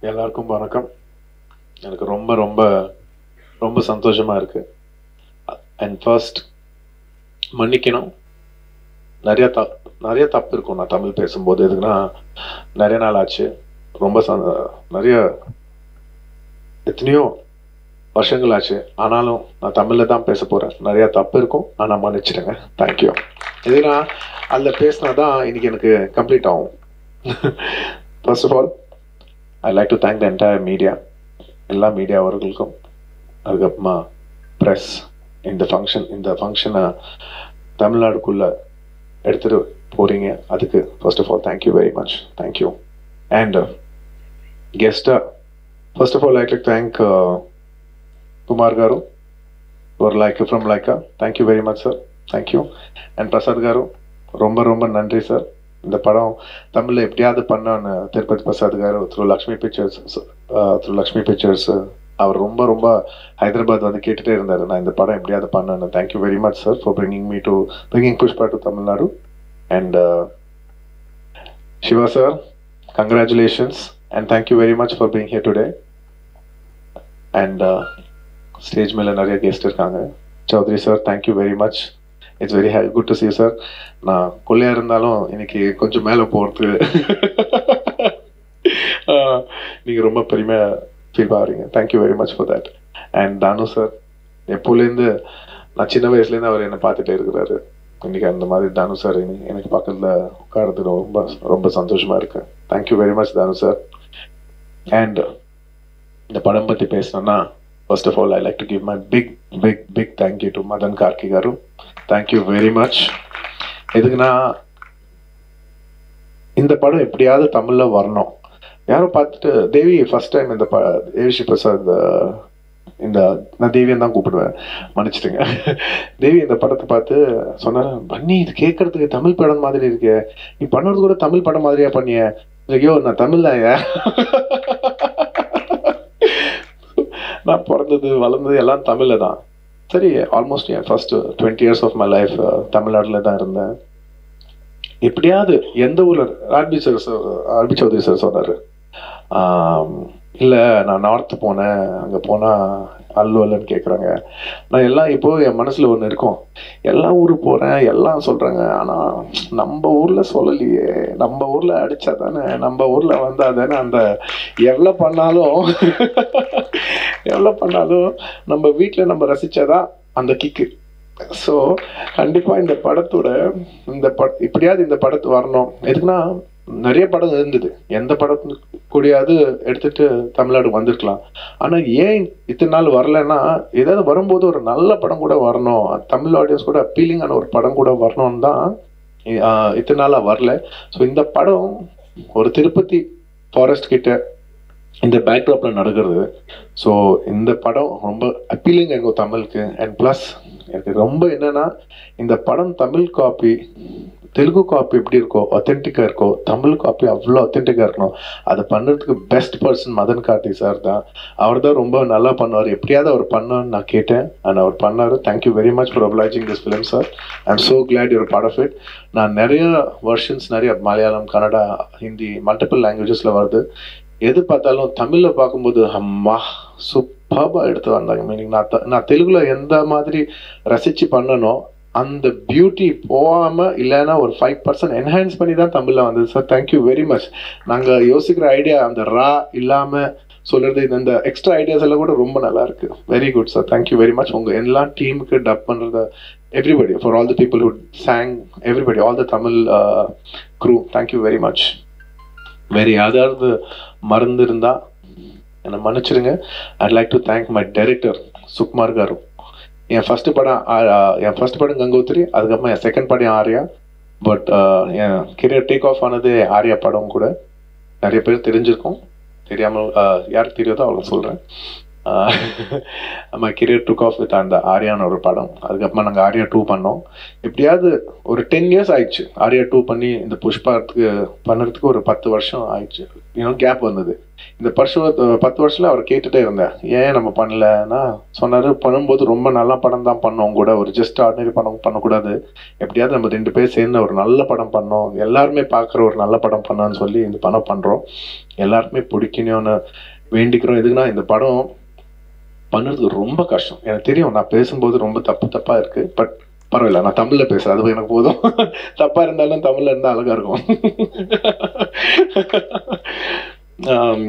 எல்லாருக்கும் வணக்கம் எனக்கு ரொம்ப ரொம்ப ரொம்ப சந்தோஷமா இருக்கு அண்ட் ஃபர்ஸ்ட் மன்னிக்கணும் நிறைய த நிறைய தப்பு இருக்கும் நான் தமிழ் பேசும்போது எதுக்குன்னா நிறைய நாள் ஆச்சு ரொம்ப ச- நிறைய எத்தனையோ வருஷங்கள் ஆச்சு ஆனாலும் நான் தமிழில் தான் பேச போகிறேன் நிறைய தப்பு இருக்கும் ஆனால் மன்னிச்சிடுங்க தேங்க்யூ எதுனா அதில் பேசினா தான் இன்னைக்கு எனக்கு கம்ப்ளீட் ஆகும் first of all I like to thank the entire media எல்லா மீடியா அவர்களுக்கும் அதுக்கப்புறமா ப்ரெஸ் இந்த ஃபங்க்ஷன் இந்த ஃபங்க்ஷனை தமிழ்நாடுக்குள்ள எடுத்துட்டு போறீங்க அதுக்கு first of all thank you very much thank you and கெஸ்டா first of all like to thank Kumar garu ஒரு like from Lyca thank you very much sir thank you and Prasad garu ரொம்ப ரொம்ப நன்றி சார் இந்த படம் தமிழில் எப்படியாவது பண்ணான்னு Tirupati Prasad garu through Lakshmi pictures through Lakshmi pictures அவர் ரொம்ப ரொம்ப ஹைதராபாத் வந்து கேட்டுட்டே இருந்தார் நான் இந்த படம் எப்படியாவது பண்ணேன்னு thank you very much sir for bringing me to bringing Pushpa to Tamil Nadu and Siva sir congratulations and thank you very much for being here today and stage மேலே நிறைய கெஸ்ட் இருக்காங்க Chowdary sir thank you very much it's very high good to see sir நான் கொள்ளையா இருந்தாலும் இன்னைக்கு கொஞ்சம் மேலே போகிறது நீங்கள் ரொம்ப பெருமையா ஃபீல் ஆகிறீங்க thank you very much for that and Thanu sir எப்போலேருந்து நான் சின்ன வயசுலேருந்து அவர் என்னை பார்த்துட்டே இருக்கிறாரு இன்னைக்கு அந்த மாதிரி தானு சார் எனக்கு பக்கத்தில் உட்கார்றது ரொம்ப ரொம்ப சந்தோஷமா இருக்கு thank you very much Thanu sir and இந்த படம் பற்றி பேசணும்னா first of all I like to give my big big big thank you to Madhan Karky garu thank you very much எதுக்குன்னா இந்த படம் எப்படியாவது தமிழ்ல வரணும் யாரோ பார்த்துட்டு தேவி ஃபர்ஸ்ட் டைம் இந்த ப தேவிஸ்ரீ பிரசாத் அஹ், இந்த நான் தேவியன் தான் கூப்பிடுவேன் மன்னிச்சிடுங்க தேவி இந்த படத்தை பார்த்து சொன்னாரு பண்ணி இது கேட்கறதுக்கு தமிழ் படம் மாதிரி இருக்கே நீ பண்ணுறது கூட தமிழ் படம் மாதிரியா பண்ணிய ஐயோ நான் தமிழ் தான் நான் பிறந்தது வளர்ந்தது எல்லாம் தமிழ்ல தான் சரி ஆல்மோஸ்ட் என் first twenty years of my life தமிழ்நாட்டில் தான் இருந்தேன் எப்படியாவது எந்த ஊர்ல R B sir R B Chowdary sir சொன்னாரு ஆம், இல்ல நான் நார்த் போனேன் அங்க போனா அல்லு அல்லன்னு கேக்குறாங்க நான் எல்லாம் இப்போ என் மனசுல ஒண்ணு இருக்கும் எல்லா ஊரு போறேன் எல்லாம் சொல்றாங்க ஆனா நம்ம ஊர்ல சொல்லலையே நம்ம ஊர்ல அடிச்சா தானே நம்ம ஊர்ல வந்தா தானே அந்த எவ்வளவு பண்ணாலும் எவ்வளவு பண்ணாலும் நம்ம வீட்ல நம்ம ரசிச்சாதான் அந்த கிக்கு ஸோ கண்டிப்பா இந்த படத்தோட இந்த பட இப்படியாவது இந்த படத்து வரணும் எதுக்குன்னா நிறைய படம் இருந்தது எந்த படத்து கூடயாவது எடுத்துட்டு தமிழ்நாடு வந்திருக்கலாம் ஆனா ஏன் இத்தனை நாள் வரலைன்னா ஏதாவது வரும்போது ஒரு நல்ல படம் கூட வரணும் தமிழ் ஆடியன்ஸ் கூட அப்பீலிங்கான ஒரு படம் கூட வரணும்னு தான் ஆஹ், இத்தனை நாளா வரல ஸோ இந்த படம் ஒரு திருப்பதி ஃபாரஸ்ட் கிட்ட இந்த பேக்ட்ராப்ல நடக்கிறது ஸோ இந்த படம் ரொம்ப அப்பீலிங் எங்க தமிழுக்கு அண்ட் ப்ளஸ் எனக்கு ரொம்ப என்னன்னா இந்த படம் தமிழ் காப்பி தெலுங்கு காப்பி எப்படி இருக்கோ ஒத்தென்டிக்கா இருக்கோ தமிழ் காப்பி அவ்வளோ ஒத்தென்டிக்கா இருக்கணும் அதை பண்ணுறதுக்கு best person Madhan Karthi sir தான் அவர் தான் ரொம்ப நல்லா பண்ணுவார் எப்படியாவது அவர் பண்ணான்னு நான் கேட்டேன் அண்ட் அவர் பண்ணாரு thank you very much for obliging this film sir I am so glad your part of it நான் நிறைய வெர்ஷன்ஸ் நிறைய மலையாளம் கன்னடா ஹிந்தி மல்டிபிள் லாங்குவேஜஸில் வருது எது பார்த்தாலும் தமிழில் பார்க்கும்போது அம்மா சூப்பராக எடுத்து வந்தாங்க மீனிங் நான் த- நான் தெலுங்குல எந்த மாதிரி ரசிச்சு பண்ணனோ அந்த பியூட்டி போகாம இல்லைன்னா ஒரு ஃபைவ் பர்சன்ட் என்ஹான்ஸ் பண்ணி தான் தமிழ்ல வந்தது சார் தேங்க்யூ வெரி மச் நாங்க யோசிக்கிற ஐடியா அந்த ரா இல்லாம சொல்றது இந்த- இந்த எக்ஸ்ட்ரா ஐடியாஸ் எல்லாம் கூட ரொம்ப நல்லா இருக்கு very good sir thank you very much உங்க எல்லா டீமுக்கு டப் பண்றத everybody for all the people who sang everybody all the Tamil crew thank you very much வேறு யாராவது மறந்து இருந்தா என்னை மன்னிச்சிடுங்க I'd like to thank my director Sukumar garu என் ஃபர்ஸ்ட் படம் ஆ, ஆ, என் ஃபர்ஸ்ட் படம் கங்கோத்திரி அதுக்கப்புறமா என் செகண்ட் படம் ஆர்யா பட் என் கெரியர் டேக் ஆஃப் ஆனது ஆர்யா படம் கூட நிறைய பேர் தெரிஞ்சிருக்கும் தெரியாமல் ஆ, யாருக்கு தெரியாதோ அவங்க சொல்கிறேன் நம்ம கெரியர் டுக் ஆஃப் வித் அந்த ஆர்யான்னு ஒரு படம் அதுக்கப்புறமா நாங்கள் ஆர்யா டூ பண்ணோம் எப்படியாவது ஒரு டென் இயர்ஸ் ஆயிடுச்சு ஆர்யா டூ பண்ணி இந்த புஷ்பாத்துக்கு பண்ணுறதுக்கு ஒரு பத்து வருஷம் ஆயிடுச்சு யூனோ கேப் வந்தது இந்த பர்ஷ பத்து வருஷத்துல அவர் கேட்டுட்டே இருந்தேன் ஏன் நம்ம பண்ணலன்னா சொன்னாரு பண்ணும்போது ரொம்ப நல்ல படம் தான் பண்ணோம் கூட ஒரு ஜஸ்ட் ஆர்டினரி படம் பண்ணக்கூடாது எப்படியாவது நம்ம ரெண்டு பேர் சேர்ந்து ஒரு நல்ல படம் பண்ணோம் எல்லாருமே பார்க்குற ஒரு நல்ல படம் பண்ணோம்னு சொல்லி இந்த படம் பண்றோம் எல்லாருக்குமே பிடிக்கணும்னு வேண்டிக்கிறோம் எதுக்குன்னா இந்த படம் பண்ணுறது ரொம்ப கஷ்டம் எனக்கு தெரியும் நான் பேசும்போது ரொம்ப தப்பு தப்பா இருக்கு பட் பரவாயில்ல நான் தமிழ்ல பேசுறேன் அது எனக்கு போதும் தப்பா இருந்தாலும் தமிழ்ல இருந்தா அழகா இருக்கும் ஆம்,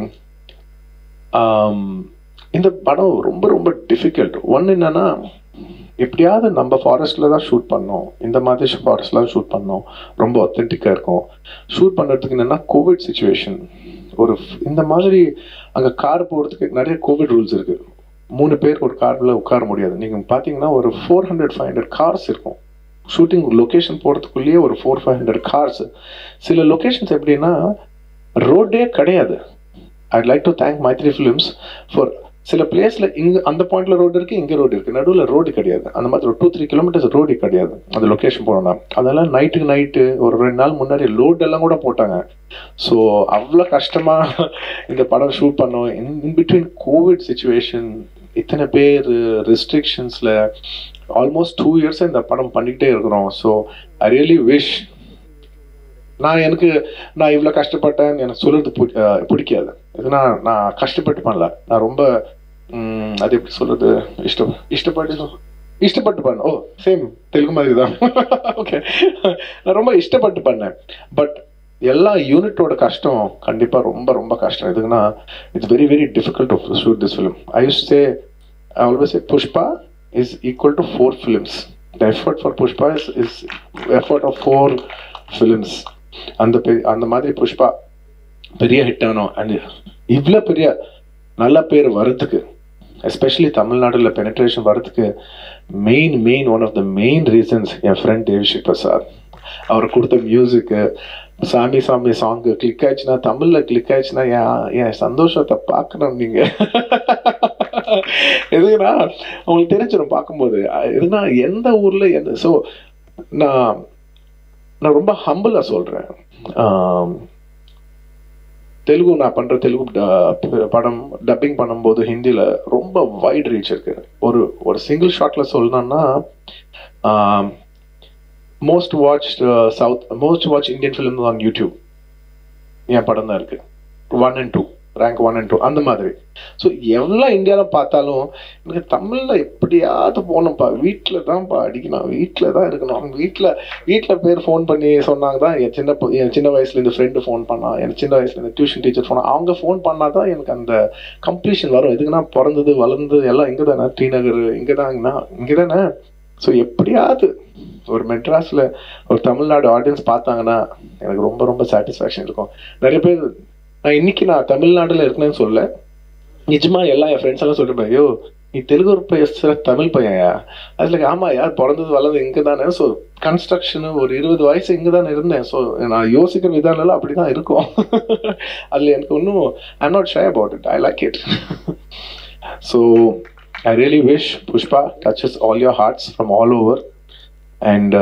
ஆம், இந்த படம் ரொம்ப ரொம்ப டிஃபிகல்ட் ஒன்று என்னன்னா எப்படியாவது நம்ம ஃபாரஸ்ட்ல தான் ஷூட் பண்ணோம் இந்த மாதிரி ஃபாரஸ்ட்ல ஷூட் பண்ணோம் ரொம்ப ஒத்தென்டிக்காக இருக்கும் ஷூட் பண்ணுறதுக்கு என்னன்னா கோவிட் சுச்சுவேஷன் ஒரு இந்த மாதிரி அங்கே கார் போகிறதுக்கு நிறைய கோவிட் ரூல்ஸ் இருக்கு மூணு பேர் ஒரு கார்ல உட்கார முடியாது நீங்கள் பார்த்தீங்கன்னா ஒரு four hundred five hundred cars இருக்கும் ஷூட்டிங் லொக்கேஷன் போகிறதுக்குள்ளேயே ஒரு ஃபோர் ஃபைவ் ஹண்ட்ரட் கார்ஸ் சில லொக்கேஷன்ஸ் எப்படின்னா ரோடே கிடையாது I'd like to thank Mythri films for சில பிளேஸ்ல இங்க அந்த பாயிண்ட்ல ரோடு இருக்கு இங்க ரோடு இருக்கு நடுவில் ரோடு கிடையாது அந்த மாதிரி ஒரு டூ த்ரீ கிலோமீட்டர்ஸ் ரோடு கிடையாது அந்த லொக்கேஷன் போனோம்னா அதெல்லாம் நைட்டுக்கு நைட்டு ஒரு ரெண்டு நாள் முன்னாடி லோட் எல்லாம் கூட போட்டாங்க ஸோ அவ்வளோ கஷ்டமா இந்த படம் ஷூட் பண்ணோம் இன் பிட்வீன் கோவிட் சுச்சுவேஷன் இத்தனை பேர் ரெஸ்ட்ரிக்ஷன்ஸ்ல ஆல்மோஸ்ட் டூ இயர்ஸ் இந்த படம் பண்ணிக்கிட்டே இருக்கிறோம் ஸோ ஐ ரியலி விஷ் நான் எனக்கு நான் இவ்வளோ கஷ்டப்பட்டேன் எனக்கு சொல்றது பு- அஹ் பிடிக்காது இதுனா நான் கஷ்டப்பட்டு பண்ணல நான் ரொம்ப ம், அது எப்படி சொல்றது இஷ்டம் இஷ்டப்பட்டு சொல்- இஷ்டப்பட்டு பண்ண ஓ சேம் தெலுங்கு மாதிரி தான் ஓகே நான் ரொம்ப இஷ்டப்பட்டு பண்ணேன் பட் எல்லா யூனிட்டோட கஷ்டம் கண்டிப்பாக ரொம்ப ரொம்ப கஷ்டம் எதுக்குன்னா it's very very difficult to shoot this film I use say I always say Pushpa is equal to four films the effort for Pushpa is is effort of four films அந்த பெ- அந்த மாதிரி புஷ்பா பெரிய ஹிட் ஆனோம் அண்ட் இவ்வளோ பெரிய நல்ல பேர் வரதுக்கு எஸ்பெஷலி தமிழ்நாடுல பெனிட்ரேஷன் வரதுக்கு main main one of the main reasons என் ஃப்ரெண்ட் தேவிஸ்ரீ பிரசாத் அவர் கொடுத்த மியூசிக்கு சாமி சாமி சாங்கு கிளிக் ஆயிடுச்சுன்னா தமிழ்ல கிளிக் ஆயிடுச்சுன்னா என் என் சந்தோஷத்தை பார்க்கணும் நீங்க எதுக்குன்னா உங்களுக்கு தெரிஞ்சிடும் பார்க்கும்போது அஹ் எதுனா எந்த ஊர்ல எந்த ஸோ நான் நான் ரொம்ப ஹம்பிளா சொல்றேன் ஆம், தெலுங்கு நான் பண்ற தெலுங்கு ட- படம் டப்பிங் பண்ணும்போது ஹிந்தில ரொம்ப வைட் ரீச் இருக்கு ஒரு ஒரு சிங்கிள் ஷாட்ல சொல்லணும்னா most watch south most watch Indian film on YouTube என் படம் தான் இருக்கு one and two rank one and two அந்த மாதிரி ஸோ எவ்வளோ இந்தியாவில் பார்த்தாலும் எனக்கு தமிழில் எப்படியாவது போகணும்ப்பா வீட்டில் தான்ப்பா அடிக்கணும் வீட்டில் தான் இருக்கணும் வீட்டில் வீட்டில் பேர் ஃபோன் பண்ணி சொன்னாங்க தான் என் சின்ன பொ- என் சின்ன வயசுலேருந்து ஃப்ரெண்டு ஃபோன் பண்ணா என் சின்ன வயசுலேருந்து டியூஷன் டீச்சர் ஃபோன் அவங்க ஃபோன் பண்ணால் தான் எனக்கு அந்த கம்ப்ளீஷன் வரும் எதுக்குன்னா பிறந்தது வளர்ந்தது எல்லாம் இங்கே தானே ஸ்ரீநகர் இங்கே தாங்கண்ணா இங்கே தானே ஸோ எப்படியாவது ஒரு மெட்ராஸில் ஒரு தமிழ்நாடு ஆடியன்ஸ் பார்த்தாங்கன்னா எனக்கு ரொம்ப ரொம்ப சாட்டிஸ்ஃபேக்ஷன் இருக்கும் நிறைய பேர் நான் இன்னைக்கு நான் தமிழ்நாடுல இருக்கேன்னு சொல்ல நிஜமா எல்லாம் என் ஃப்ரெண்ட்ஸ் எல்லாம் சொல்லிட்டு ஐயோ நீ தெலுங்கு பேசுற தமிழ் பையன்யா அதுல ஆமா யார் பிறந்தது வளர்ந்தது இங்க தானே ஸோ கன்ஸ்ட்ரக்ஷன் ஒரு இருபது வயசு இங்க தானே இருந்தேன் ஸோ நான் யோசிக்கிற விதம் எல்லாம் அப்படிதான் இருக்கும் அதுல எனக்கு ஒன்றும் I not shy about it I like it so I really wish Pushpa touches all your hearts from all over and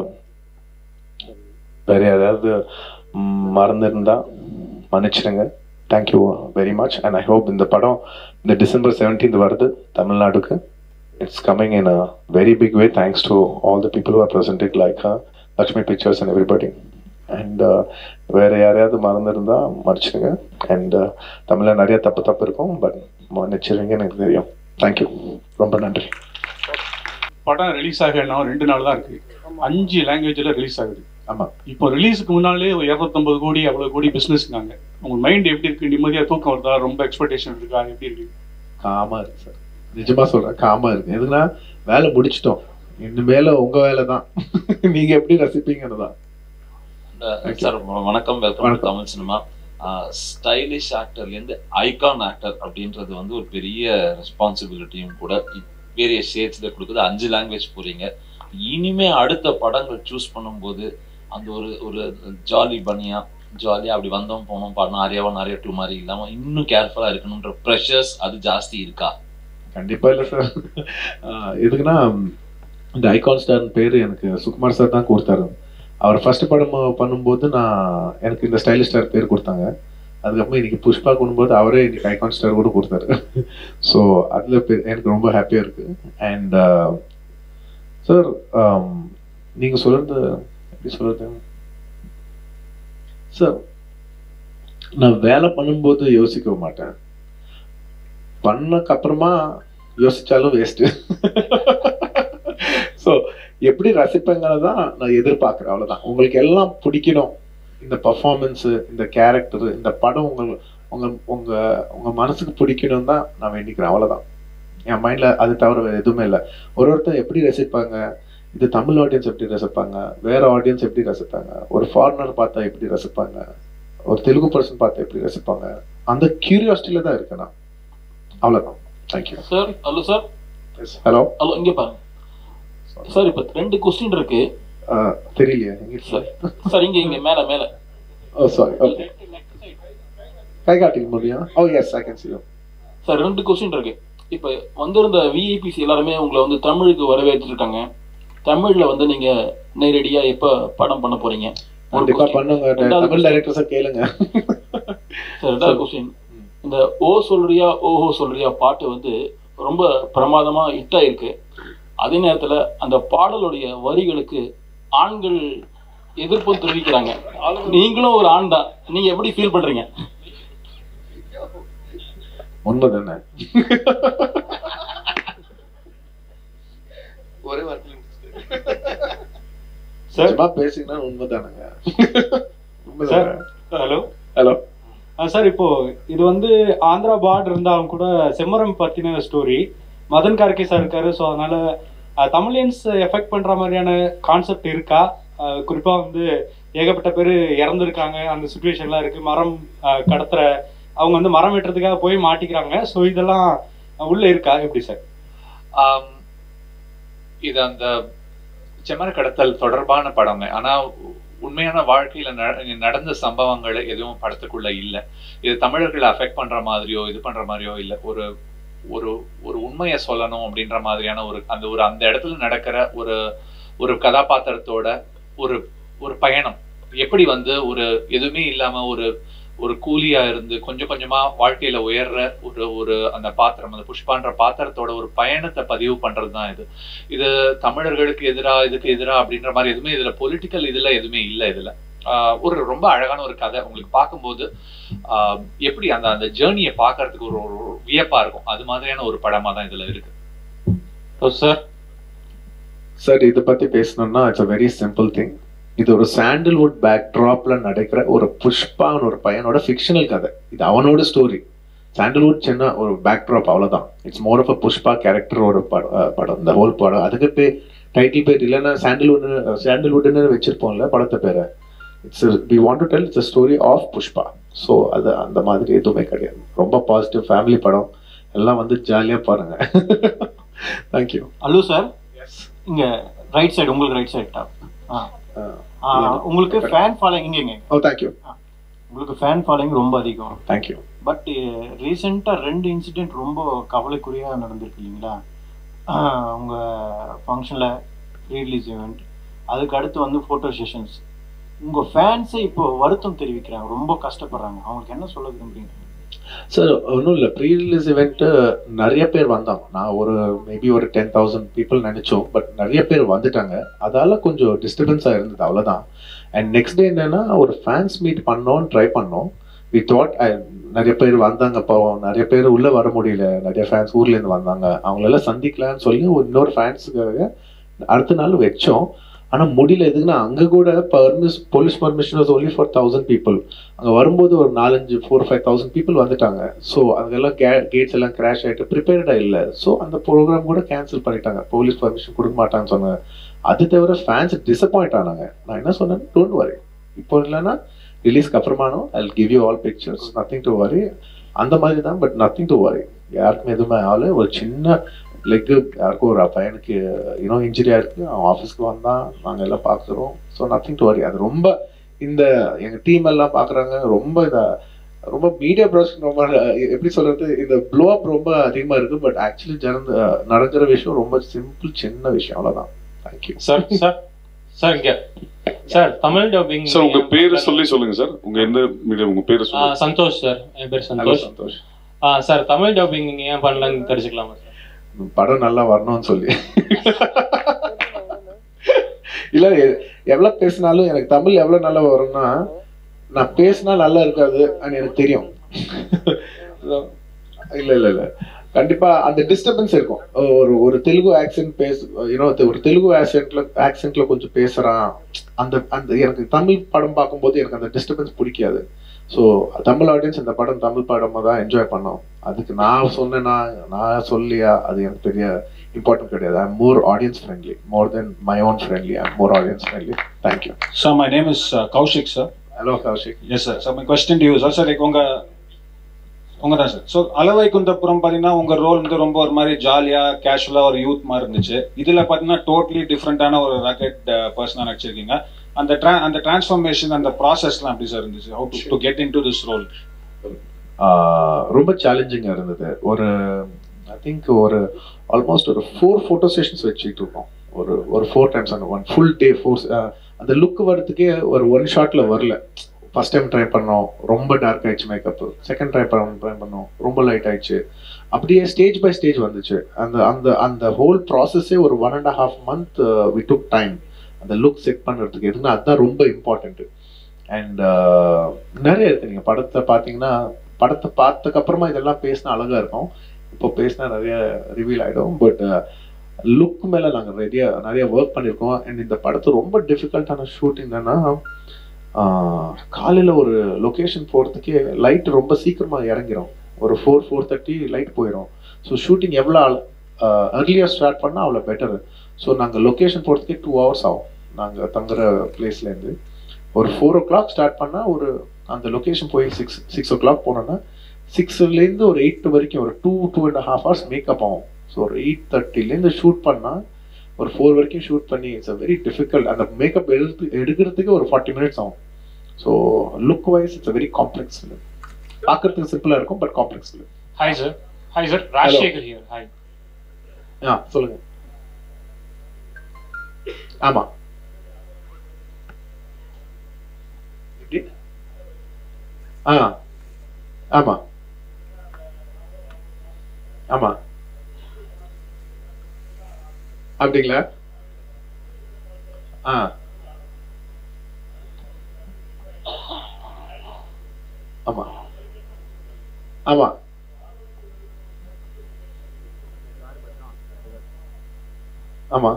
வேற யாராவது ம், மறந்திருந்தா மன்னிச்சிடுங்க thank you very much and I hope இந்த படம் இந்த டிசம்பர் செவன்டீன்த் வருது தமிழ்நாடுக்கு it's coming in a very big way thanks to all the people are presented like Lakshmi pictures and everybody and வேற யாரையாவது மறந்துருந்தா மன்னிச்சிடுங்க அண்ட் தமிழில் நிறைய தப்பு தப்பு இருக்கும் பட் மன்னிச்சிருவீங்கன்னு எனக்கு தெரியும் தேங்க்யூ ரொம்ப நன்றி படம் ரிலீஸ் ஆக இன்னும் ரெண்டு நாள் தான் இருக்கு அஞ்சு லாங்குவேஜ்ல ரிலீஸ் ஆகுது ஆமா இப்போ ரிலீஸுக்கு முன்னாலே ஒரு இரநூத்தம்பது கோடி அவ்வளவு கோடி பிசினஸ்ங்காங்க உங்க மைண்ட் எப்படி இருக்கு நிம்மதியா தூக்கம் வருதா ரொம்ப எக்ஸ்பெக்டேஷன் இருக்கா எப்படி இருக்கு காமா இருக்கு சார் நிஜமா சொல்றேன் காமா இருக்கு எதுக்குன்னா வேலை முடிச்சிட்டோம் இனிமேல உங்க வேலை தான் நீங்க எப்படி ரசிப்பீங்கன்னு தான் Thank you. சார் வணக்கம் வெல்கம் டு வணக்கம். தமிழ் சினிமா ஸ்டைலிஷ் ஆக்டர்லேருந்து ஐகான் ஆக்டர் அப்படின்றது வந்து ஒரு பெரிய ரெஸ்பான்சிபிலிட்டியும் கூட வேரிய ஷேட்ஸில் கொடுக்குது அஞ்சு லாங்குவேஜ் போறீங்க இனிமே அடுத்த படங்கள் சூஸ் பண்ணும்போது அந்த ஒரு ஒரு ஜாலி பனியா ஜாலியாக அப்படி வந்தோம் போனோம் பாடணும் ஆரியாவா நிறைய டூ மாதிரி இல்லாமல் இன்னும் கேர்ஃபுல்லாக இருக்கணுன்ற ப்ரெஷர்ஸ் அது ஜாஸ்தி இருக்கா கண்டிப்பா இல்ல சார் எதுக்குன்னா இந்த ஐகான் ஸ்டார் பேரு எனக்கு சுகுமார் சார் தான் கொடுத்தாரு அவர் ஃபர்ஸ்ட் படம் பண்ணும்போது நான் எனக்கு இந்த ஸ்டைலிஷ் ஸ்டார் பேர் கொடுத்தாங்க அதுக்கப்புறம் இன்னைக்கு புஷ்பா கொண்டும்போது அவரே இன்னைக்கு ஐகான் ஸ்டார் கூட கொடுத்தாரு ஸோ அதில் எனக்கு ரொம்ப ஹாப்பியாக இருக்கு அண்ட் சார் நீங்கள் சொல்றது எப்படி சொல்றது சார் நான் வேலை பண்ணும்போது யோசிக்க மாட்டேன் பண்ணக்கு அப்புறமா யோசிச்சாலும் வேஸ்ட்டு ஸோ எப்படி ரசிப்பேங்கிறத தான் நான் எதிர்பார்க்குறேன் அவ்வளோதான் உங்களுக்கு எல்லாம் பிடிக்கணும் இந்த பர்ஃபார்மன்ஸு இந்த கேரக்டர் இந்த படம் உங்கள் உங்கள் உங்கள் உங்கள் மனசுக்கு பிடிக்கணும் தான் நான் வேண்டிக்கிறேன் அவ்வளோதான் என் மைண்டில் அது தவிர வேறு எதுவுமே இல்லை ஒரு ஒருத்தர் எப்படி ரசிப்பாங்க இது தமிழ் ஆடியன்ஸ் எப்படி ரசிப்பாங்க வேற ஆடியன்ஸ் எப்படி ரசிப்பாங்க ஒரு ஃபாரினர் பார்த்தா எப்படி ரசிப்பாங்க ஒரு தெலுங்கு பர்சன் பார்த்தா எப்படி ரசிப்பாங்க அந்த கியூரியாசிட்டியில தான் இருக்கேன் நான் அவ்வளோதான் thank you sir hello sir hello hello இங்க பாருங்க சார் இப்ப ரெண்டு கொஸ்டின் இருக்கு தெரியலையா எங்க சார் சார் இங்க இங்க மேல மேல ஓ சாரி ஓகே கை காட்டிக்க முடியும் oh yes I can see you sir ரெண்டு கொஸ்டின் இருக்கு இப்ப வந்திருந்த விஐபிஸ் எல்லாருமே உங்களை வந்து தமிழுக்கு வரவேற்றிருக்காங்க தமிழ்ல வந்து நீங்க நேரடியா எப்ப படம் பண்ண போறீங்க ஒரு கண்டிப்பா question. பண்ணுங்க ரெண்டாவது தமிழ் டைரக்டர்ஸை கேளுங்க சார் ரெண்டாவது கொஸ்டின் இந்த ஓ சொல்றியா ஓஹோ சொல்றியா பாட்டு வந்து ரொம்ப பிரமாதமா ஹிட் ஆயிருக்கு அதே நேரத்துல அந்த பாடலுடைய வரிகளுக்கு ஆண்கள் எதிர்ப்பும் தெரிவிக்கிறாங்க நீங்களும் ஒரு ஆண் தான் நீங்க எப்படி ஃபீல் பண்றீங்க உண்மை தானே ஒரே வார்த்தையில சார் சும்மா பேசிங்கன்னா உண்மை தானுங்க உண்மை சார் தானே ஹலோ ஹலோ சார் இப்போ இது வந்து ஆந்திரா பார்டர் இருந்தாலும் கூட செம்மரம் பத்தின ஸ்டோரி மதன் கார்கே சார் இருக்காரு ஸோ அதனால அஹ், தமிழியன்ஸ் எஃபெக்ட் பண்ற மாதிரியான கான்செப்ட் இருக்கா அஹ், குறிப்பா வந்து ஏகப்பட்ட பேர் இறந்துருக்காங்க அந்த சுச்சுவேஷன்லாம் இருக்கு மரம் அஹ், கடத்துற அவங்க வந்து மரம் வெட்டுறதுக்காக போய் மாட்டிக்கிறாங்க ஸோ இதெல்லாம் உள்ள இருக்கா எப்படி சார் ஆம், இது அந்த செம்மர கடத்தல் தொடர்பான படம் ஆனா உண்மையான வாழ்க்கையில நட- நடந்த சம்பவங்கள் எதுவும் படத்துக்குள்ள இல்ல இது தமிழர்களை அஃபெக்ட் பண்ற மாதிரியோ இது பண்ற மாதிரியோ இல்ல ஒரு ஒரு ஒரு உண்மையை சொல்லணும் அப்படின்ற மாதிரியான ஒரு அந்த ஒரு அந்த இடத்துல நடக்கிற ஒரு ஒரு கதாபாத்திரத்தோட ஒரு ஒரு பயணம் எப்படி வந்து ஒரு எதுவுமே இல்லாம ஒரு ஒரு கூலியா இருந்து கொஞ்சம் கொஞ்சமா வாழ்க்கையில உயர்ற ஒரு ஒரு அந்த பாத்திரம் அந்த புஷ்பான்ற பாத்திரத்தோட ஒரு பயணத்தை பதிவு பண்றது தான் இது இது தமிழர்களுக்கு எதிரா இதுக்கு எதிரா அப்படின்ற மாதிரி எதுவுமே இதுல பொலிட்டிக்கல் இதுல எதுவுமே இல்லை இதுல ஆஹ் ஒரு ரொம்ப அழகான ஒரு கதை உங்களுக்கு பார்க்கும்போது ஆஹ் எப்படி அந்த அந்த ஜேர்னியை பார்க்கறதுக்கு ஒரு ஒரு வியப்பா இருக்கும் அது மாதிரியான ஒரு படமா தான் இதுல இருக்கு சார் சார் இதை பத்தி பேசணும்னா it's a very simple thing இது ஒரு சாண்டில்வுட் பேக் ட்ராப்ல நடக்கிற ஒரு புஷ்பான்னு ஒரு பையனோட ஃபிக்ஷனல் கதை இது அவனோட ஸ்டோரி சாண்டில்வுட் சின்ன ஒரு பேக் ட்ராப் அவ்வளவுதான் it's more of a Pushpa கேரக்டரோட படம் அஹ் படம் இந்த ஹோல் படம் அதுக்கு பேர் டைட்டில் பேர் இல்லைன்னா சாண்டில்வுட் சாண்டில்வுட்னு வச்சிருப்போம்ல படத்தை பேரை it's we want to tell it's story of Pushpa so அது அந்த மாதிரி எதுவுமே கிடையாது ரொம்ப பாசிட்டிவ் ஃபேமிலி படம் எல்லாம் வந்து ஜாலியாக பாருங்க தேங்க்யூ அல்லு சார் இங்க ரைட் சைடு உங்களுக்கு ரைட் சைடு டாப் உங்களுக்கு ஃபேன் ஃபாலோயிங் இங்க இங்க ஓ தேங்க்யூ உங்களுக்கு ஃபேன் ஃபாலோயிங் ரொம்ப அதிகம் தேங்க்யூ பட் ரீசெண்டாக ரெண்டு இன்சிடென்ட் ரொம்ப கவலைக்குறியாக நடந்திருக்கு இல்லைங்களா ஆஹ் உங்க ஃபங்க்ஷனில் ப்ரீ ரிலீஸ் ஈவெண்ட் அதுக்கு அடுத்து வந்து ஃபோட்டோ செஷன்ஸ் உங்க ஃபேன்ஸை இப்போ வருத்தம் தெரிவிக்கிறாங்க ரொம்ப கஷ்டப்படுறாங்க அவங்களுக்கு என்ன சொல்ல விரும்புறீங்க சார் ஒன்றும் இல்லை ப்ரீ ரிலீஸ் இவெண்ட்டு நிறைய பேர் வந்தாங்க நான் ஒரு மேபி ஒரு டென் தௌசண்ட் பீப்புள் நினச்சோம் பட் நிறைய பேர் வந்துட்டாங்க அதால கொஞ்சம் டிஸ்டர்பன்ஸாக இருந்தது அவ்வளோதான் அண்ட் நெக்ஸ்ட் டே என்னன்னா ஒரு ஃபேன்ஸ் மீட் பண்ணோன்னு ட்ரை பண்ணோம் வி தாட் நிறைய பேர் வந்தாங்க பாவம் நிறைய பேர் உள்ளே வர முடியல நிறைய ஃபேன்ஸ் ஊர்லேருந்து வந்தாங்க அவங்களெல்லாம் சந்திக்கலாம்னு சொல்லி ஒரு இன்னொரு ஃபேன்ஸுக்காக அடுத்த நாள் வச்சோம் ஆனால் முடியல எதுக்குன்னா அங்கே கூட பர்மிஸ் police permission was only for thousand people அங்கே வரும்போது ஒரு நாலஞ்சு ஃபோர் ஃபைவ் தௌசண்ட் பீப்புள் வந்துட்டாங்க ஸோ அதெல்லாம் கே கேட்ஸ் எல்லாம் கிராஷ் ஆகிட்டு ப்ரிப்பேர்டாக இல்லை ஸோ அந்த ப்ரோக்ராம் கூட கேன்சல் பண்ணிட்டாங்க போலீஸ் பர்மிஷன் கொடுக்க மாட்டாங்கன்னு சொன்னாங்க அது தவிர ஃபேன்ஸ் டிசப்பாயிண்ட் ஆனாங்க நான் என்ன சொன்னேன் டோன்ட் வரி இப்போ இல்லைன்னா ரிலீஸ்க்கு அப்புறமானோ I give you all pictures nothing to வரி அந்த மாதிரி தான் பட் நத்திங் டு வரி யாருக்குமே எதுவுமே ஆகல ஒரு சின்ன லெக்கு யாருக்கும் ஒரு பையனுக்கு இன்னும் இன்ஜுரி ஆயிருக்கு அவன் ஆஃபீஸ்க்கு வந்தான் நாங்கள் எல்லாம் பார்க்குறோம் ஸோ நத்திங் டு வரி அது ரொம்ப இந்த எங்கள் டீம் எல்லாம் பார்க்குறாங்க ரொம்ப இதை ரொம்ப மீடியா ப்ராசஸ் ரொம்ப எப்படி சொல்றது இந்த ப்ளோ அப் ரொம்ப அதிகமாக இருக்கு பட் ஆக்சுவலி ஜனந்த நடக்கிற விஷயம் ரொம்ப சிம்பிள் சின்ன விஷயம் அவ்வளோதான் தேங்க்யூ சார் சார் சார் இங்க சார் தமிழ் டப்பிங் சார் உங்க பேரு சொல்லி சொல்லுங்க சார் உங்க எந்த மீடியம் உங்க பேரு சொல்லுங்க சந்தோஷ் சார் என் பேர் ஹலோ சந்தோஷ் சந்தோஷ் ஆ சார் தமிழ் டப்பிங் நீங்க ஏன் பண்ணலன்னு தெரிஞ்சுக்கலாமா சார் படம் நல்லா வரணும்னு சொல்லி இல்ல எ- எவ்வளவு பேசினாலும் எனக்கு தமிழ் எவ்வளவு நல்லா வரும்னா நான் பேசினா நல்லா இருக்காது எனக்கு தெரியும் So, இல்ல இல்ல இல்ல கண்டிப்பா அந்த டிஸ்டர்பன்ஸ் இருக்கும் ஒரு ஒரு தெலுங்கு ஆக்சென்ட் பேச யூனோ ஒரு தெலுங்கு ஆக்சென்ட்ல ஆக்சென்ட்ல கொஞ்சம் பேசுறான் அந்த அந்த எனக்கு தமிழ் படம் பார்க்கும்போது எனக்கு அந்த டிஸ்டர்பன்ஸ் பிடிக்காது ஸோ தமிழ் ஆடியன்ஸ் இந்த படம் தமிழ் படமாக தான் என்ஜாய் பண்ணோம் அதுக்கு நான் சொன்னேன்னா நான் சொல்லியா அது எனக்கு பெரிய இம்பார்ட்டன்ட் கிடையாது I more audience friendly more than my own friendly I more audience friendly thank you Sir, my name is uh, Kaushik, sir. ஹலோ கௌஷிக் Yes, sir. So, my question to you, sir, sir, like உங்க உங்க தான் sir so அளவை குந்தப்புறம் பார்த்தீங்கன்னா உங்க role வந்து ரொம்ப ஒரு மாதிரி ஜாலியா கேஷுவலா ஒரு யூத் மாதிரி இருந்துச்சு இதுல பார்த்தீங்கன்னா டோட்டலி டிஃப்ரெண்டான ஒரு ராக்கெட் பர்சனாக நடிச்சிருக்கீங்க அந்த tra அந்த டிரான்ஸ்ஃபர்மேஷன் அந்த ப்ராசஸ்லாம் எப்படி சார் இருந்துச்சு how to get in to this role ஆஹ் ரொம்ப சேலஞ்சிங்காக இருந்தது ஒரு ஐ திங்க் ஒரு ஆல்மோஸ்ட் ஒரு ஃபோர் ஃபோட்டோ செஷன்ஸ் வச்சுட்டு இருக்கோம் ஒரு ஒரு ஃபோர் டைம்ஸ் அந்த ஒன் ஃபுல் டே ஃபோர் அந்த லுக் வரதுக்கே ஒரு ஒன் ஷாட்ல வரல ஃபர்ஸ்ட் டைம் ட்ரை பண்ணோம் ரொம்ப டார்க் ஆயிடுச்சு மேக்கப் செகண்ட் ட்ரை பண்ண ட்ரை பண்ணோம் ரொம்ப லைட் ஆயிடுச்சு அப்படியே ஸ்டேஜ் பை ஸ்டேஜ் வந்துச்சு அந்த அந்த அந்த ஹோல் ப்ராசஸே ஒரு one and half month we took time அந்த லுக் செட் பண்ணுறதுக்கு எதுனா அதுதான் ரொம்ப இம்பார்ட்டன்ட் அண்ட் நிறைய இருக்கு நீங்க படத்தை பார்த்தீங்கன்னா படத்தை பார்த்ததுக்கு அப்புறமா இதெல்லாம் பேசினா அழகா இருக்கும் இப்போ பேசினா நிறைய ரிவீல் ஆயிடும் பட் லுக் மேல நாங்க நிறைய நிறைய ஒர்க் பண்ணியிருக்கோம் அண்ட் இந்த படத்து ரொம்ப டிஃபிகல்ட்டான ஷூட் என்னன்னா ஆஹ், காலையில ஒரு லொகேஷன் போறதுக்கே லைட் ரொம்ப சீக்கிரமா இறங்கிரும் ஒரு ஃபோர் ஃபோர் தேர்ட்டி லைட் போயிடும் ஸோ ஷூட்டிங் எவ்வளோ அர்லியாக ஸ்டார்ட் பண்ணால் அவ்வளோ பெட்டர் ஸோ நாங்கள் லொக்கேஷன் போகிறதுக்கே டூ ஹவர்ஸ் ஆகும் நாங்கள் தங்குற பிளேஸ்லேருந்து ஒரு ஃபோர் ஓ கிளாக் ஸ்டார்ட் பண்ணால் ஒரு அந்த லொக்கேஷன் போய் சிக்ஸ் சிக்ஸ் ஓ கிளாக் போனோன்னா சிக்ஸ்லேருந்து ஒரு எயிட் வரைக்கும் ஒரு two two and half hours makeup ஆகும் ஸோ ஒரு எயிட் தேர்ட்டிலேருந்து ஷூட் பண்ணால் ஒரு ஃபோர் வரைக்கும் ஷூட் பண்ணி இட்ஸ் அ வெரி டிஃபிகல்ட் அந்த மேக்கப் எடுத்து எடுக்கிறதுக்கு ஒரு ஃபார்ட்டி மினிட்ஸ் ஆகும் so look wise it's a very complex film பார்க்கறதுக்கு சிம்பிளாக இருக்கும் but complex film hi sir hi sir Rajasekhar here hi ஆ சொல்லுங்க ஆமா எப்படி ஆ ஆமா ஆமா அப்படிங்களா ஆ ஆமா ஆமா ஆமா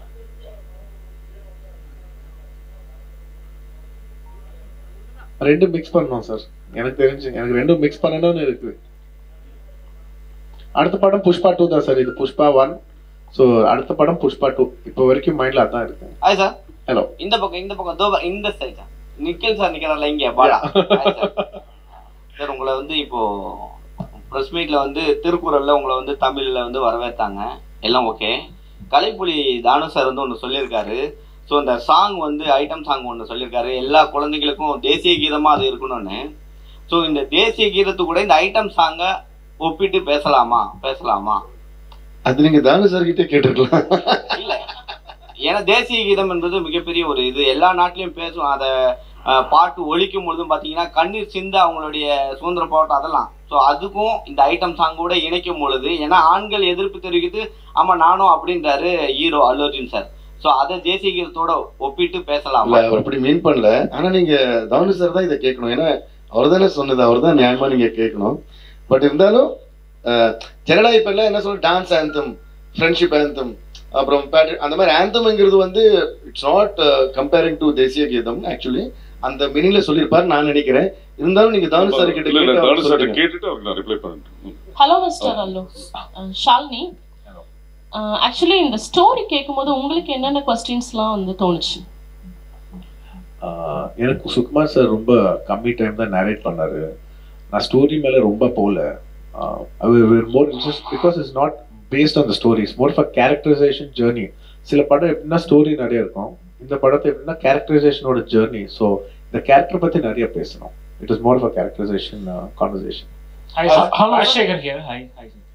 ரெண்டும் மிக்ஸ் பண்ணோம் சார் எனக்கு தெரிஞ்சு எனக்கு ரெண்டும் மிக்ஸ் பண்ணணும்னு இருக்கு அடுத்த படம் புஷ்பா டூ தான் சார் இது புஷ்பா ஒன் ஸோ அடுத்த படம் புஷ்பா டூ இப்போ வரைக்கும் மைண்ட்ல அதான் இருக்கு ஹாய் சார் ஹலோ இந்த பக்கம் இந்த பக்கம் தோ இந்த சைடு சார் நிக்கில் சார் நிக்கிறார்ல இங்க பாடா சார் உங்களை வந்து இப்போ ப்ரெஸ் மீட்ல வந்து திருக்குறள்ல உங்களை வந்து தமிழ்ல வந்து வரவேற்றாங்க எல்லாம் ஓகே கலைப்புலி தானு சார் வந்து ஒன்று சொல்லியிருக்காரு ஸோ இந்த சாங் வந்து ஐட்டம் சாங் ஒன்று சொல்லியிருக்காரு எல்லா குழந்தைங்களுக்கும் தேசிய கீதமாக அது இருக்கணும்னு ஸோ இந்த தேசிய கீதத்து கூட இந்த ஐட்டம் சாங்கை ஒப்பிட்டு பேசலாமா பேசலாமா அது நீங்க தானு சார் கிட்டே கேட்டிருக்கலாம் இல்ல ஏன்னா தேசிய கீதம் என்பது மிகப்பெரிய ஒரு இது எல்லா நாட்டிலையும் பேசும் அதை அஹ், பாட்டு ஒழிக்கும் பொழுதும் பார்த்தீங்கன்னா கண்ணீர் சிந்த அவங்களுடைய சுதந்திர போராட்டம் அதெல்லாம் ஸோ அதுக்கும் இந்த ஐட்டம் சாங் கூட இணைக்கும் பொழுது ஏன்னா ஆண்கள் எதிர்ப்பு தெரிவிக்குது ஆமா நானும் அப்படின்றாரு hero Allu Arjun sir so அதை தேசிய கீதத்தோட ஒப்பிட்டு இல்ல பேசலாமா அவர் அப்படி மீன் பண்ணல ஆனா நீங்க தானு சார் தான் இதை கேட்கணும் ஏன்னா அவர் தானே சொன்னது அவர் தான் நியாயமா நீங்க கேட்கணும் பட் இருந்தாலும் அஹ், ஜனடா இப்ப எல்லாம் என்ன சொல்ற டான்ஸ் ஆந்தம் ஃப்ரெண்ட்ஷிப் ஆந்தம் அப்புறம் patri- அந்த மாதிரி ஆந்தம்ங்கிறது வந்து இட்ஸ் நாட் கம்பேரிங் டு தேசிய கீதம் ஆக்சுவலி அந்த மீனிங்ல சொல்லியிருப்பாரு நான் நினைக்கிறேன் இருந்தாலும் நீங்க தானு சார் கிட்ட இல்ல இல்ல கேட்டு தானு அவர் சார் சொல்லுங்க. கேட்டுட்டு அவருக்கு நான் ரிப்ளை பண்ணிட்டேன் hello mister Allu Shalini actually இந்த ஸ்டோரி கேட்கும்போது உங்களுக்கு என்னென்ன கொஸ்டின்ஸ்லாம் வந்து தோணுச்சு ஆஹ் எனக்கு சுகுமார் சார் ரொம்ப கம்மி டைம் தான் நேரேட் பண்ணாரு நான் ஸ்டோரி மேல ரொம்ப போகல more interest because it's not based on the stories more for characterization journey சில படம் எப்படின்னா ஸ்டோரி நிறைய இருக்கும் இந்த படத்தை எப்படின்னா கேரக்டரைசேஷனோட ஜேர்னி ஸோ இந்த கேரக்டர் பத்தி நிறைய பேசணும் it is more for characterization conversation hi sir Rajasekhar here hi hi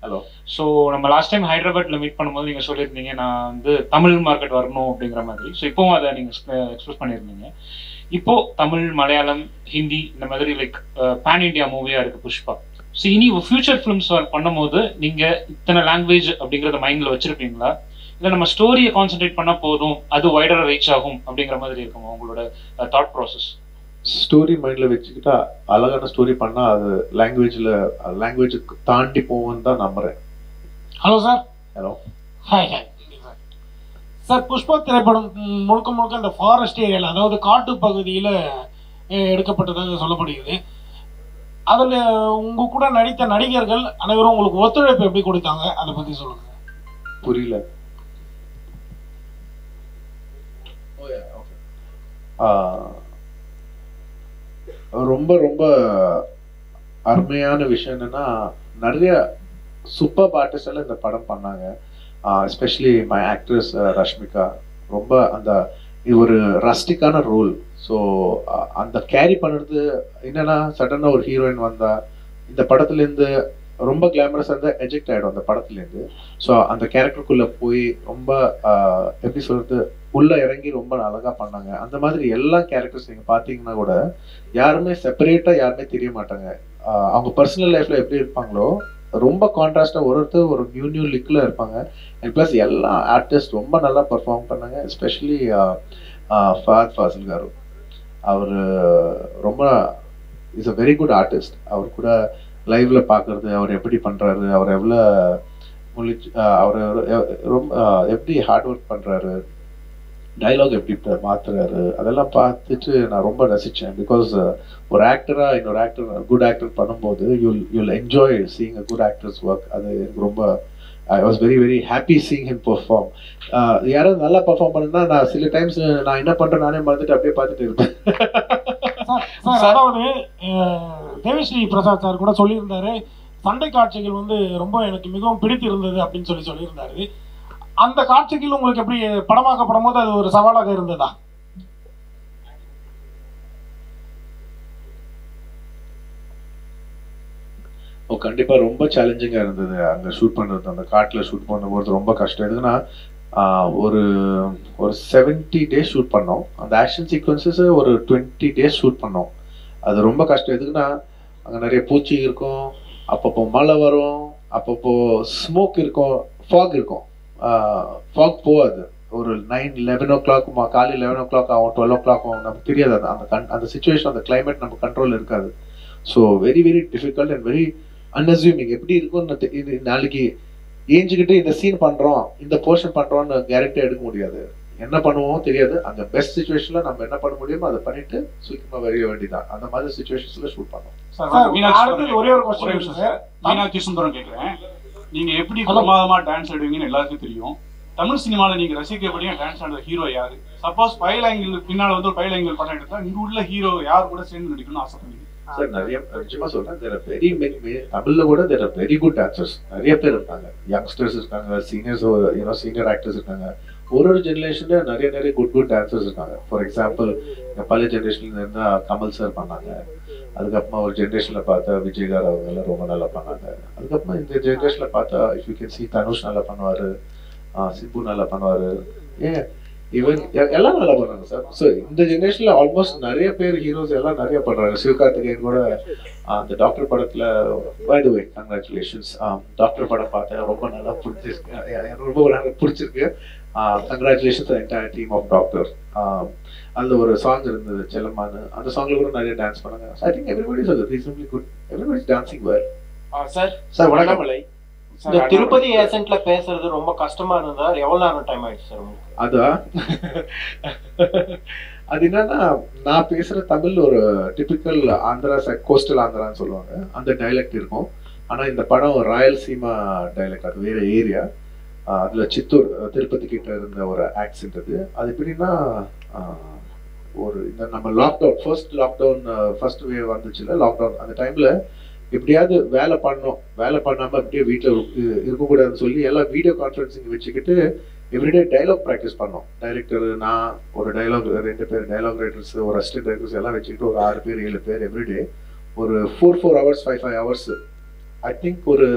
hello so நம்ம லாஸ்ட் டைம் ஹைதராபாத்ல மீட் பண்ணும்போது நீங்க சொல்லியிருந்தீங்க நான் வந்து தமிழ் மார்க்கெட் வரணும் அப்படிங்கிற மாதிரி ஸோ இப்போவும் அதை நீங்க எக்ஸ்பிரஸ் பண்ணியிருந்தீங்க இப்போ தமிழ் மலையாளம் ஹிந்தி இந்த மாதிரி லைக் பேன் இண்டியா மூவியா இருக்கு புஷ்பா ஸோ இனி ஃபியூச்சர் ஃபிலிம்ஸ் பண்ணும்போது நீங்க இத்தனை லாங்குவேஜ் அப்படிங்கறத மைண்ட்ல வச்சிருப்பீங்களா இல்லை நம்ம ஸ்டோரியை கான்சென்ட்ரேட் பண்ணா போதும் அது வைடரா ரீச் ஆகும் அப்படிங்கிற மாதிரி இருக்குமா உங்களோட தாட் ப்ராசஸ் ஸ்டோரி மைண்டில் வச்சுக்கிட்டா அழகான ஸ்டோரி பண்ணால் அது லாங்குவேஜில் லாங்குவேஜுக்கு தாண்டி போகும்னு தான் நம்புகிறேன் hello sir hello hi hi sir Pushpa திரைப்படம் ம், முழுக்க முழுக்க அந்த ஃபாரஸ்ட் ஏரியாவில் அதாவது காட்டு பகுதியில் எடுக்கப்பட்டதாக சொல்லப்படுகிறது அதில் உங்க கூட நடித்த நடிகர்கள் அனைவரும் உங்களுக்கு ஒத்துழைப்பு எப்படி கொடுத்தாங்க அதை பற்றி சொல்லுங்க புரியல ஆஹ், ரொம்ப ரொம்ப அருமையான விஷயம் என்னன்னா நிறைய சூப்பர் ஆர்டிஸ்ட் எல்லாம் இந்த படம் பண்ணாங்க எஸ்பெஷலி மை ஆக்ட்ரஸ் ரஷ்மிகா ரொம்ப அந்த இது ஒரு ரஸ்டிக்கான ரோல் ஸோ அந்த கேரி பண்ணுறது என்னன்னா சடனாக ஒரு ஹீரோயின் வந்தா இந்த படத்துலேருந்து ரொம்ப கிளாமரஸ் இருந்தால் எஜெக்ட் ஆகிடும் அந்த படத்துலேருந்து ஸோ அந்த கேரக்டருக்குள்ளே போய் ரொம்ப ஆஹ், எப்படி சொல்றது உள்ள இறங்கி ரொம்ப அழகா பண்ணாங்க அந்த மாதிரி எல்லா கேரக்டர்ஸ் நீங்க பாத்தீங்கன்னா கூட யாருமே செப்பரேட்டா யாருமே தெரிய மாட்டாங்க ஆஹ், அவங்க பர்சனல் லைஃப்ல எப்படி இருப்பாங்களோ ரொம்ப கான்ட்ராஸ்டா ஒரு ஒருத்தர் ஒரு நியூ நியூ லிக்ல இருப்பாங்க அண்ட் ப்ளஸ் எல்லா ஆர்டிஸ்ட் ரொம்ப நல்லா பெர்ஃபார்ம் பண்ணாங்க எஸ்பெஷலி ஃபஹத் ஃபாசில் காரு அவர் ரொம்ப is a very good artist அவர் கூட லைவ்ல பார்க்கறது அவர் எப்படி பண்றாரு அவர் எவ்வளோ முழிச்சு அவர் ரொம்ப ஆஹ், எப்படி ஹார்ட் ஒர்க் பண்றாரு டைலாக் எப்படி இப்ப மாத்துறாரு அதெல்லாம் பார்த்துட்டு நான் ரொம்ப ரசிச்சேன் பிகாஸ் ஒரு ஆக்டரா இன்னொரு ஆக்டர் குட் ஆக்டர் பண்ணும்போது you'll you'll enjoy seeing a good actors work அது எனக்கு ரொம்ப I was very very happy seeing him perform யாராவது நல்லா பெர்ஃபார்ம் பண்ணுனா நான் சில டைம்ஸ் நான் என்ன பண்றேன் நானே மறந்துட்டு அப்படியே பார்த்துட்டு இருப்பேன் சார் அதாவது அஹ், தேவிஸ்ரீ பிரசாத் சார் கூட சொல்லியிருந்தாரு சண்டை காட்சிகள் வந்து ரொம்ப எனக்கு மிகவும் பிடித்திருந்தது அப்படின்னு சொல்லி சொல்லியிருந்தாரு அந்த காட்சிகள் உங்களுக்கு எப்படி படமாக்கப்படும் போது அது ஒரு சவாலாக இருந்ததா ஓ கண்டிப்பா ரொம்ப சேலஞ்சிங்கா இருந்தது அங்க ஷூட் பண்றது அந்த காட்டுல ஷூட் பண்ணும்போது ரொம்ப கஷ்டம் எதுக்குன்னா ஆஹ், ஒரு ஒரு செவன்டி டேஸ் ஷூட் பண்ணோம் அந்த ஆக்ஷன் சீக்வன்சஸ் ஒரு டுவெண்ட்டி டேஸ் ஷூட் பண்ணோம் அது ரொம்ப கஷ்டம் எதுக்குன்னா அங்க நிறைய பூச்சி இருக்கும் அப்பப்போ மழை வரும் அப்பப்போ ஸ்மோக் இருக்கும் ஃபாக் இருக்கும் ஃபாக் போகாது ஒரு நைன் லெவன் ஓ கிளாக் காலையில் லெவன் ஓ கிளாக் ஆகும் டுவெல் ஓ கிளாக் ஆகும் நமக்கு தெரியாது அது. அந்த கண் அந்த சுச்சுவேஷன் அந்த climate நம்ம கண்ட்ரோல் இருக்காது so very very difficult and very unassuming எப்படி இருக்கும்னு தெ- இது நாளைக்கு ஏஞ்சிக்கிட்டு இந்த சீன் பண்றோம் இந்த போர்ஷன் பண்றோம்னு கேரண்டி எடுக்க முடியாது என்ன பண்ணுவோம் தெரியாது அந்த பெஸ்ட் சுச்சுவேஷன்ல நம்ம என்ன பண்ண முடியுமோ அதை பண்ணிட்டு சீக்கிரமா வரைய வேண்டியதான் அந்த மாதிரி சுச்சுவேஷன்ஸ்ல ஷூட் பண்ணோம் சார், சார், மீனாட்சி அடுத்தது சுந்தரம் ஒரே ஒரு கேக்குறேன். question ஒரே இருக்கு நிமிஷம் சார். சார். மீனாட்சி சுந்தரம் கேக்குறேன் நீங்க எப்படி Hello. பிரமாதமா டான்ஸ் ஆடுவீங்கன்னு எல்லாருக்கும் தெரியும் தமிழ் சினிமால நீங்க ரசிக்கப்படியா டான்ஸ் ஆடுற ஹீரோ யாரு சப்போஸ் பைல் ஆங்கிள் பின்னால வந்து ஒரு பைல் ஆங்கிள் படம் எடுத்தா இங்க உள்ள ஹீரோ யார் கூட சேர்ந்து நடிக்கணும்னு ஆசைப்படுவீங்க சார் நிறைய நிஜமா சொல்றேன் தேர் வெரி தமிழ்ல கூட தேர் வெரி குட் டான்சர்ஸ் நிறைய பேர் இருக்காங்க யங்ஸ்டர்ஸ் இருக்காங்க சீனியர்ஸ் யூனோ சீனியர் ஆக்டர்ஸ் இருக்காங்க ஒரு ஒரு ஜென்ரேஷன்ல நிறைய நிறைய குட் குட் டான்சர்ஸ் இருக்காங்க ஃபார் எக்ஸாம்பிள் பழைய ஜென்ரேஷன்ல இருந்தா கமல் சார் பண்ணாங்க அதுக்கப்புறமா ஒரு ஜென்ரேஷன்ல பார்த்தா விஜயகார் அவங்க எல்லாம் ரொம்ப நல்லா பண்ணாங்க அதுக்கப்புறமா இந்த ஜென்ரேஷன்ல பார்த்தா if you can see Dhanush நல்லா பண்ணுவாரு ஆஹ் சிம்பு நல்லா பண்ணுவாரு ஏன் ஈவன் எல்லாம் நல்லா பண்றாங்க சார் ஸோ இந்த ஜென்ரேஷன்ல ஆல்மோஸ்ட் நிறைய பேர் ஹீரோஸ் எல்லாம் நிறைய பண்றாங்க சிவகார்த்திகேயன் கூட ஆஹ், அந்த டாக்டர் படத்துல by the way congratulations doctor படம் பார்த்தேன் ரொம்ப நல்லா பிடிச்சிருக்கு எ- எனக்கு ரொம்ப நல்லா பிடிச்சிருக்கு congratulations entire team of doctor அதுல ஒரு சாங் இருந்தது செல்லம்மான்னு அந்த சாங்ல கூட நிறைய டான்ஸ் பண்ணாங்க I think everybody is reasonably good everybody is dancing well sir sir வணக்கம் அண்ணாமலை இந்த திருப்பதி ஏசென்ட்ல பேசுறது ரொம்ப கஷ்டமா இருந்தா எவ்வளவு நேரம் டைம் ஆயிடுச்சு சார் உங்களுக்கு அதா அது என்னன்னா நான் பேசுற தமிழ் ஒரு டிபிக்கல் ஆந்திரா கோஸ்டல் ஆந்திரான்னு சொல்லுவாங்க அந்த டைலக்ட் இருக்கும் ஆனா இந்த படம் ராயல்சீமா டைலக்ட் அது வேற ஏரியா அதுல சித்தூர் அஹ், திருப்பதி கிட்ட இருந்த ஒரு ஆக்சென்ட் அது அது எப்படின்னா ஆஹ், ஒரு இந்த நம்ம lockdown first lockdown first wave வந்துச்சுல லாக்டவுன் அந்த டைம்ல எப்படியாவது வேலை பண்ணோம் வேலை பண்ணாம அப்படியே வீட்டில் இருக்கக்கூடாதுன்னு சொல்லி எல்லாம் வீடியோ கான்ஃபரன்சிங் வச்சுக்கிட்டு எவ்ரிடே டைலாக் ப்ராக்டிஸ் பண்ணோம் டைரக்டர் நான் ஒரு டைலாக் ரெண்டு பேர் டைலாக் ரைட்டர்ஸ் ஒரு அசிஸ்டன்ட் ரைட்டர்ஸ் எல்லாம் வச்சுக்கிட்டு ஒரு ஆறு பேர் ஏழு பேர் எவ்ரிடே ஒரு four four hours five five hours I think ஒரு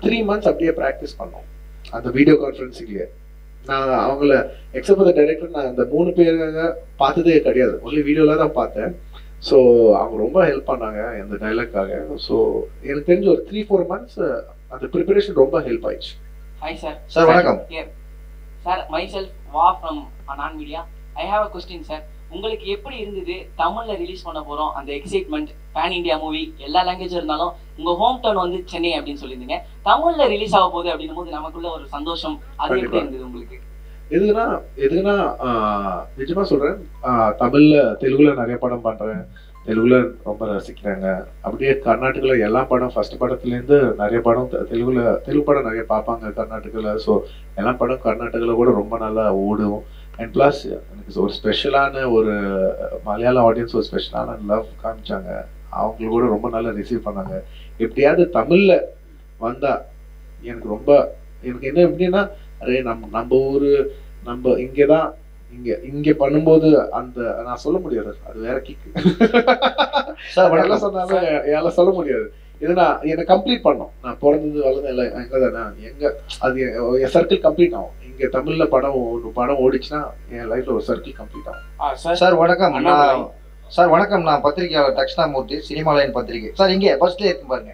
த்ரீ மந்த்ஸ் அப்படியே ப்ராக்டிஸ் பண்ணோம் அந்த வீடியோ கான்ஃபரன்சிங்லேயே நான் அவங்கள எக்ஸப்ட் த டைரக்டர் நான் அந்த மூணு பேருக்காக பார்த்ததே கிடையாது ஒன்லி வீடியோவில் தான் பார்த்தேன் ஸோ அவங்க ரொம்ப ஹெல்ப் பண்ணாங்க இந்த டைலாக்காக ஸோ எனக்கு தெரிஞ்ச ஒரு த்ரீ ஃபோர் மந்த்ஸ் அந்த ப்ரிப்பரேஷன் ரொம்ப ஹெல்ப் ஆயிடுச்சு Hi, sir. Sir, வணக்கம். Here. Sir, myself, Va from Anan Media. I have a question, sir. உங்களுக்கு எப்படி இருந்தது தமிழ்ல ரிலீஸ் பண்ண போறோம் அந்த எக்ஸைட்மெண்ட் பேன் இந்தியா மூவி எல்லா லாங்குவேஜ் இருந்தாலும் உங்க ஹோம் டவுன் வந்து சென்னை அப்படின்னு சொல்லியிருந்தீங்க தமிழ்ல ரிலீஸ் ஆக போகுது அப்படின்னும் போது நமக்குள்ள ஒரு சந்தோஷம் அது எப்படி கண்டிப்பா. இருந்தது உங்களுக்கு எதுக்குன்னா எதுக்குன்னா ஆஹ், நிஜமா சொல்றேன் ஆஹ், தமிழ்ல தெலுங்குல நிறைய படம் பண்றேன் தெலுங்குல ரொம்ப ரசிக்கிறாங்க அப்படியே கர்நாடகால எல்லா படம் ஃபர்ஸ்ட் படத்துல இருந்து நிறைய படம் தெ- தெலுங்குல தெலுங்கு படம் நிறைய பார்ப்பாங்க கர்நாடகால ஸோ எல்லா படம் கர்நாடகால கூட ரொம்ப நல்லா ஓடும் அண்ட் ப்ளஸ் எனக்கு ஒரு ஸ்பெஷலான ஒரு மலையாள ஆடியன்ஸ் ஒரு ஸ்பெஷலான லவ் காமிச்சாங்க அவங்களுக்கு கூட ரொம்ப நல்லா ரிசீவ் பண்ணாங்க எப்படியாவது தமிழ்ல வந்தா எனக்கு ரொம்ப எனக்கு என்ன எப்படின்னா அரே நம்ம நம்ம ஊரு நம்ம இங்கே தான் இங்க இங்க பண்ணும்போது அந்த நான் சொல்ல முடியாது அது வேற கிக் சார், வணக்கம். எல்லாம் சொன்னாலும் என்னால சொல்ல முடியாது இது நான் என்னை கம்ப்ளீட் பண்ணோம் நான் பிறந்தது வளர்ந்து எல்லாம் எங்க தானே எங்க அது என் சர்க்கிள் கம்ப்ளீட் ஆகும் இங்க தமிழ்ல படம் ஒரு படம் ஓடிச்சுன்னா என் லைஃப்ல ஒரு சர்க்கிள் கம்ப்ளீட் ஆகும் சார் வணக்கம் நான் சார் வணக்கம் நான் பத்திரிகையாளர் தக்ஷணாமூர்த்தி சினிமா லைன் பத்திரிகை சார் இங்கே ஃபர்ஸ்ட்ல எடுத்து பாருங்க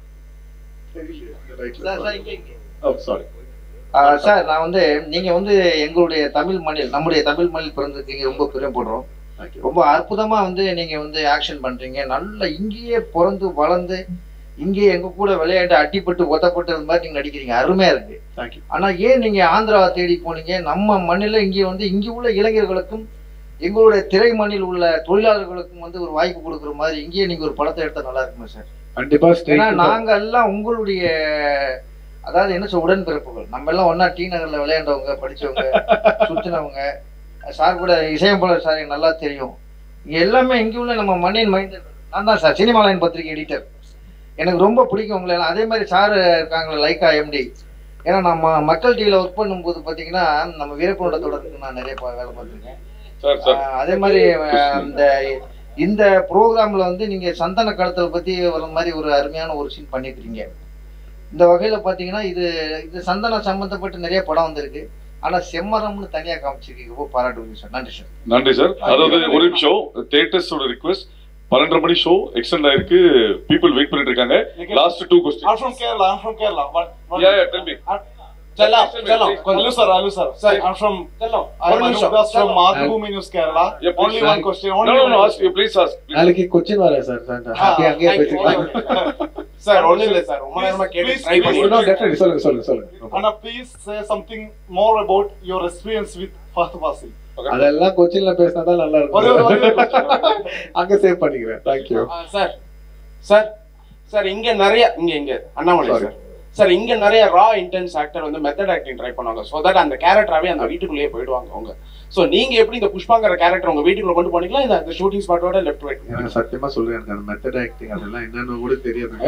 சார், சார், இங்க, இங்க. சாரி ஆ, சார் நான் வந்து நீங்க வந்து எங்களுடைய தமிழ் மண்ணில் நம்முடைய தமிழ் மண்ணில் பிறந்திருக்கீங்க ரொம்ப பெருமைப்படுறோம் ரொம்ப அற்புதமா வந்து நீங்க வந்து ஆக்ஷன் பண்றீங்க நல்ல இங்கேயே பிறந்து வளர்ந்து இங்கேயே எங்க கூட விளையாட்டு அடிப்பட்டு ஒத்தப்பட்டு இந்த மாதிரி நீங்க நடிக்கிறீங்க அருமையா இருக்கு தேங்க்யூ ஆனா ஏன் நீங்க ஆந்திரா தேடி போனீங்க நம்ம மண்ணில இங்கே வந்து இங்கே உள்ள இளைஞர்களுக்கும் எங்களுடைய திரை மண்ணில் உள்ள தொழிலாளர்களுக்கும் வந்து ஒரு வாய்ப்பு கொடுக்குற மாதிரி இங்கேயே நீங்க ஒரு படத்தை எடுத்தா நல்லா இருக்குமே சார் கண்டிப்பா ஏன்னா straight நாங்க எல்லாம் உங்களுடைய அதாவது என்ன சொல்ல உடன்பிறப்புகள் நம்ம எல்லாம் ஒண்ணா டி நகர்ல விளையாண்டவங்க படிச்சவங்க சுத்தினவங்க சார் கூட இசையமைப்பாளர் சார் எனக்கு நல்லா தெரியும் இங்க எல்லாமே இங்க உள்ள நம்ம மண்ணின் மைண்ட் நான் தான் சார் சினிமா லைன் பத்திரிகை எடிட்டர் எனக்கு ரொம்ப பிடிக்கும் உங்களை எல்லாம். அதே மாதிரி சார் இருக்காங்களே லைக்கா எம்டி ஏன்னா நம்ம மக்கள் டிவியில் ஒர்க் பண்ணும்போது பார்த்தீங்கன்னா நம்ம வீரப்பனோட தொடருக்கு நான் நிறைய பா- வேலை பார்த்துருக்கேன் சார் சார் ஆஹ் அதே மாதிரி ஆஹ் இந்த இந்த ப்ரோக்ராம்ல வந்து நீங்க சந்தன கடத்தல் பத்தி வர மாதிரி ஒரு அருமையான ஒரு சீன் பண்ணிருக்கீங்க இந்த வகையில பாத்தீங்கன்னா இது இது சந்தனம் சம்பந்தப்பட்டு நிறைய படம் வந்திருக்கு ஆனா செம்மரம்னு தனியா காமிச்சிருக்கீங்க ரொம்ப பாராட்டு சார் நன்றி சார் நன்றி சார் அதாவது ஒரு நிமிஷம் தேட்டர்ஸோட ரிக்வெஸ்ட் பன்னெண்டரை மணி ஷோ எக்ஸ்டெண்ட் ஆயிருக்கு பீப்புள் வெயிட் பண்ணிட்டு இருக்காங்க last two I'm question from Kerala. I'm from Kerala. One, one Yeah, yeah, tell me. Challa, Tell me, Challa. please. Alu sir, Alu sir. Sir, I'm from. I'm One Anup Das from Madhubhumi News, Kerala. Yeah, please. Only one question. Only No, no, one no, ask question. you, please ask. நாளைக்கு கொச்சின் வரேன் sir happy அங்கேயே பேசிக்கலாம் Sir, only இல்லை sir. ரொம்ப நேரமா கேட்டு try பண்ணி No, definitely. சொல்லுங்க சொல்லுங்க சொல்லுங்க Anna, please say something more about your experience with Fahd Fasil. அதெல்லாம் கொச்சின்ல பேசினா தான் நல்லா ஒரே ஒரு- ஒரே ஒரு இருக்கும் அங்க சேவ் பண்ணிக்கிறேன் தேங்க்யூ சார் சார் சார் இங்க நிறைய இங்க இங்க அண்ணாமலை Sorry. சார் சார் இங்க நிறைய ரா இன்டென்ஸ் ஆக்டர் வந்து மெத்தட் ஆக்டிங் ட்ரை பண்ணுவாங்க ஸோ தட் அந்த கேரக்டராவே அந்த வீட்டுக்குள்ளேயே போயிடுவாங்க அவங்க ஸோ நீங்க எப்படி இந்த புஷ்பாங்கிற கேரக்டர் உங்க வீட்டுக்குள்ள கொண்டு போனீங்களா இந்த அந்த ஷூட்டிங் ஸ்பாட்டோட லெஃப்ட் ரைட் எனக்கு சத்தியமா சொல்றேன் எனக்கு அந்த மெத்தட் ஆக்டிங் அதெல்லாம் என்னன்னு கூட தெரியாது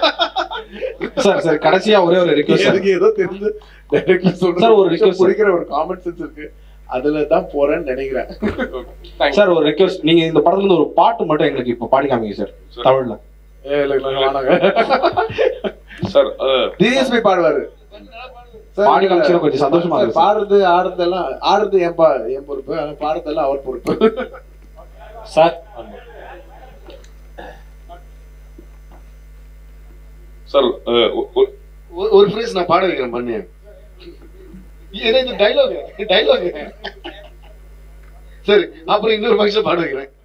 சார் சார் கடைசியா ஒரே ஒரு ரிக்வெஸ்ட் எனக்கு ஏதோ தெரிஞ்சு டைரக்ட்லி Sir, ஒரு சொல்றேன் request, sir. பிடிக்கிற ஒரு காமன் சென்ஸ் இருக்கு அதுல தான் போறேன்னு நினைக்கிறேன் சார் ஒரு ரிக்வெஸ்ட் நீங்க இந்த படத்துல இருந்து ஒரு பாட்டு மட்டும் எங்களுக்கு இப்ப பாடி காமிங்க சார் தமிழ்ல ஏ இல்ல இல்ல வேணாங்க சார் டிஎஸ்பி பாடுவாரு Sir, பாடி இல்ல. காமிச்சா கொஞ்சம் சந்தோஷமா Sir, இருக்கு, sir. பாடுறது ஆடுறதெல்லாம் ஆடுறது என் பா என் பொறுப்பு ஆனா பாடுறதெல்லாம் அவர் பொறுப்பு சார் சார் ஒ- ஒரு ஃப்ரேஸ் நான் பாட வைக்கிறேன் பண்ணி ஏன்னா இது டைலாக் டைலாக் சரி அப்புறம் இன்னொரு ஃபங்க்ஷன் பாட வைக்கிறேன்